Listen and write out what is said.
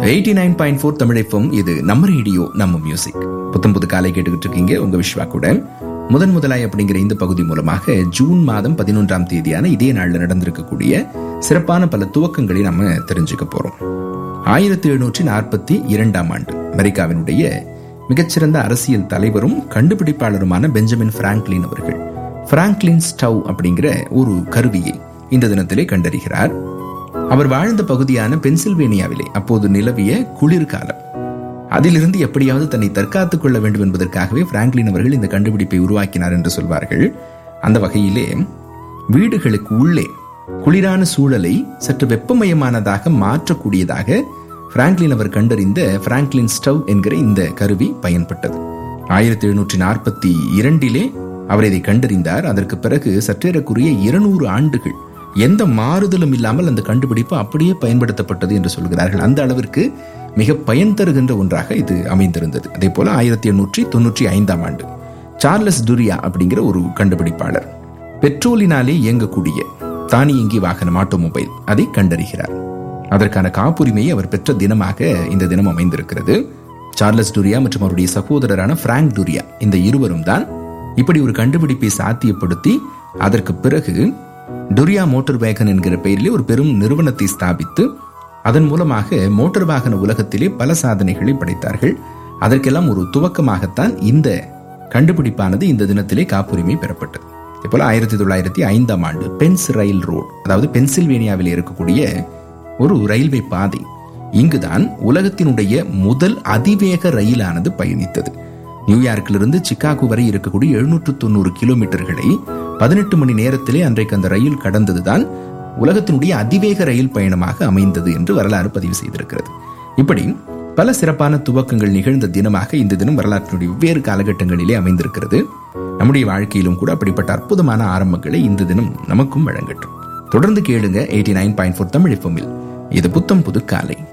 eighty nine point four தமிழைப்பும் இது நம்ம ரேடியோ நம்ம மியூசிக் புத்தம் புது காலை கேட்டுக்கிட்டு இருக்கீங்க உங்க விஸ்வா கூட முதன் முதலாய் அப்படிங்கிற இந்த பகுதி மூலமாக ஜூன் மாதம் பதினொன்றாம் தேதியான இதே நாளில் நடந்திருக்கக்கூடிய சிறப்பான பல துவக்கங்களை நம்ம தெரிஞ்சுக்க போறோம் ஆயிரத்தி எழுநூற்றி நாற்பத்தி இரண்டாம் ஆண்டு அமெரிக்காவினுடைய மிகச்சிறந்த அரசியல் தலைவரும் கண்டுபிடிப்பாளருமான பெஞ்சமின் பிராங்க்லின் அவர்கள் பிராங்க்லின் ஸ்டவ் அப்படிங்கிற ஒரு கருவியை இந்த தினத்திலே கண்டறிகிறார் அவர் வாழ்ந்த பகுதியான பென்சில்வேனியாவிலே அப்போது நிலவிய குளிர்காலம் அதிலிருந்து எப்படியாவது தன்னை தற்காத்துக் கொள்ள வேண்டும் என்பதற்காகவே பிராங்க்லின் அவர்கள் இந்த கண்டுபிடிப்பை உருவாக்கினார் என்று சொல்வார்கள் அந்த வகையிலே வீடுகளுக்கு உள்ளே குளிரான சூழலை சற்று வெப்பமயமானதாக மாற்றக்கூடியதாக பிராங்க்லின் அவர் கண்டறிந்த பிராங்க்லின் ஸ்டவ் என்கிற இந்த கருவி பயன்பட்டது ஆயிரத்தி எழுநூற்றி நாற்பத்தி இரண்டிலே அவர் இதை கண்டறிந்தார் அதற்கு பிறகு சற்றேறக்குரிய இருநூறு ஆண்டுகள் எந்த மாறுதலும் இல்லாமல் அந்த கண்டுபிடிப்பு அப்படியே பயன்படுத்தப்பட்டது என்று சொல்கிறார்கள் அந்த அளவிற்கு மிக பயன் தருகின்ற ஒன்றாக இது அமைந்திருந்தது அதே போல ஆயிரத்தி எண்ணூற்றி தொன்னூற்றி ஐந்தாம் ஆண்டு சார்லஸ் டுரியா அப்படிங்கிற ஒரு கண்டுபிடிப்பாளர் பெட்ரோலினாலே இயங்கக்கூடிய தானியங்கி வாகனம் ஆட்டோமொபைல் அதை கண்டறிகிறார் அதற்கான காப்புரிமையை அவர் பெற்ற தினமாக இந்த தினம் அமைந்திருக்கிறது சார்லஸ் டுரியா மற்றும் அவருடைய சகோதரரான பிராங்க் டுரியா இந்த இருவரும் தான் இப்படி ஒரு கண்டுபிடிப்பை சாத்தியப்படுத்தி அதற்கு பிறகு டுரியா மோட்டார் வேகன் என்கிற பெயரிலே ஒரு பெரும் நிறுவனத்தை ஸ்தாபித்து அதன் மூலமாக மோட்டார் வாகன உலகத்திலே பல சாதனைகளை படைத்தார்கள் அதற்கெல்லாம் ஒரு துவக்கமாகத்தான் இந்த கண்டுபிடிப்பானது இந்த தினத்திலே காப்புரிமை பெறப்பட்டது போல ஆயிரத்தி தொள்ளாயிரத்தி ஐந்தாம் ஆண்டு பென்ஸ் ரயில் ரோடு அதாவது பென்சில்வேனியாவில் இருக்கக்கூடிய ஒரு ரயில்வே பாதை இங்குதான் உலகத்தினுடைய முதல் அதிவேக ரயிலானது பயணித்தது நியூயார்க்கிலிருந்து சிக்காகோ வரை இருக்கக்கூடிய எழுநூற்று தொண்ணூறு கிலோமீட்டர்களை பதினெட்டு மணி நேரத்திலே அன்றைக்கு அந்த ரயில் கடந்ததுதான் உலகத்தினுடைய அதிவேக ரயில் பயணமாக அமைந்தது என்று வரலாறு பதிவு செய்திருக்கிறது இப்படி பல சிறப்பான துவக்கங்கள் நிகழ்ந்த தினமாக இந்த தினம் வரலாற்றினுடைய வெவ்வேறு காலகட்டங்களிலே அமைந்திருக்கிறது நம்முடைய வாழ்க்கையிலும் கூட அப்படிப்பட்ட அற்புதமான ஆரம்பங்களை இந்த தினம் நமக்கும் வழங்கட்டும் தொடர்ந்து கேளுங்க eighty nine point four Tamil இது புத்தம் புது காலை